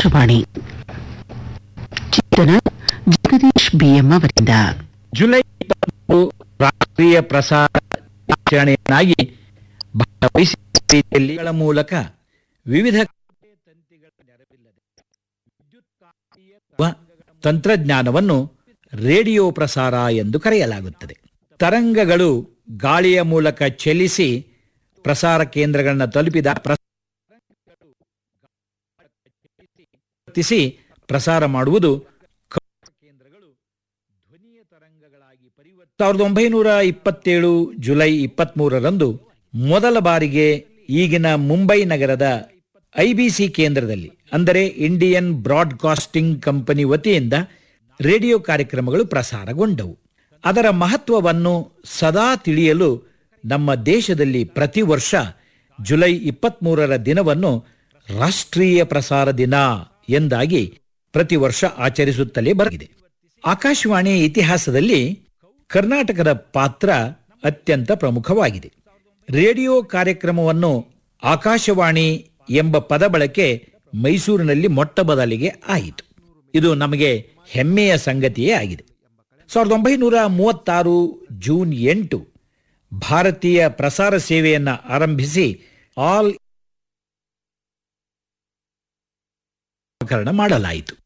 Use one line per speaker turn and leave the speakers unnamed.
ಆಕಾಶವಾಣಿ ಚಿಂತನ ಜಗದೀಶ್ ಬಿಎಂ ಅವರಿಂದ
ಜುಲೈ ಇಪ್ಪತ್ತು ರಾಷ್ಟ್ರೀಯ ಪ್ರಸಾರ ಆಚರಣೆಯನ್ನಾಗಿ ಬಹಳ ವೈಶಿಷ್ಟ್ಯ ರೀತಿಯಲ್ಲಿ ಗಳ ಮೂಲಕ ವಿವಿಧ ತಂತಿಗಳ ನೆರವಿಲ್ಲದೆ ವಿದ್ಯುತ್ ಕಾಂತೀಯ ತಂತ್ರಜ್ಞಾನವನ್ನು ರೇಡಿಯೋ ಪ್ರಸಾರ ಎಂದು ಕರೆಯಲಾಗುತ್ತದೆ ತರಂಗಗಳು ಗಾಳಿಯ ಮೂಲಕ ಚಲಿಸಿ ಪ್ರಸಾರ ಕೇಂದ್ರಗಳನ್ನು ತಲುಪಿದ ಪ್ರತಿಸಿ ಪ್ರಸಾರ ಮಾಡುವುದು ಕೇಂದ್ರಗಳು ಧ್ವನಿಯ ತರಂಗಗಳಾಗಿ ಪರಿವರ್ತ ಸಾವಿರದ ಒಂಬೈನೂರ ಇಪ್ಪತ್ತೇಳು ಜುಲೈ ಇಪ್ಪತ್ಮೂರರಂದು ಮೊದಲ ಬಾರಿಗೆ ಈಗಿನ ಮುಂಬೈ ನಗರದ ಐಬಿಸಿ ಕೇಂದ್ರದಲ್ಲಿ ಅಂದರೆ ಇಂಡಿಯನ್ ಬ್ರಾಡ್ಕಾಸ್ಟಿಂಗ್ ಕಂಪನಿ ವತಿಯಿಂದ ರೇಡಿಯೋ ಕಾರ್ಯಕ್ರಮಗಳು ಪ್ರಸಾರಗೊಂಡವು ಅದರ ಮಹತ್ವವನ್ನು ಸದಾ ತಿಳಿಯಲು ನಮ್ಮ ದೇಶದಲ್ಲಿ ಪ್ರತಿ ವರ್ಷ ಜುಲೈ ಇಪ್ಪತ್ಮೂರರ ದಿನವನ್ನು ರಾಷ್ಟ್ರೀಯ ಪ್ರಸಾರ ದಿನ ಎಂದಾಗಿ ಪ್ರತಿ ವರ್ಷ ಆಚರಿಸುತ್ತಲೇ ಬರಗಿದೆ ಆಕಾಶವಾಣಿ ಇತಿಹಾಸದಲ್ಲಿ ಕರ್ನಾಟಕದ ಪಾತ್ರ ಅತ್ಯಂತ ಪ್ರಮುಖವಾಗಿದೆ ರೇಡಿಯೋ ಕಾರ್ಯಕ್ರಮವನ್ನು ಆಕಾಶವಾಣಿ ಎಂಬ ಪದ ಬಳಕೆ ಮೈಸೂರಿನಲ್ಲಿ ಮೊಟ್ಟ ಮೊದಲಿಗೆ ಆಯಿತು ಇದು ನಮಗೆ ಹೆಮ್ಮೆಯ ಸಂಗತಿಯೇ ಆಗಿದೆ ಸಾವಿರದ ಒಂಬೈನೂರ ಮೂವತ್ತಾರು ಜೂನ್ ಎಂಟು ಭಾರತೀಯ ಪ್ರಸಾರ ಸೇವೆಯನ್ನು ಆರಂಭಿಸಿ ಆಲ್ ನಾಮಕರಣ ಮಾಡಲಾಯಿತು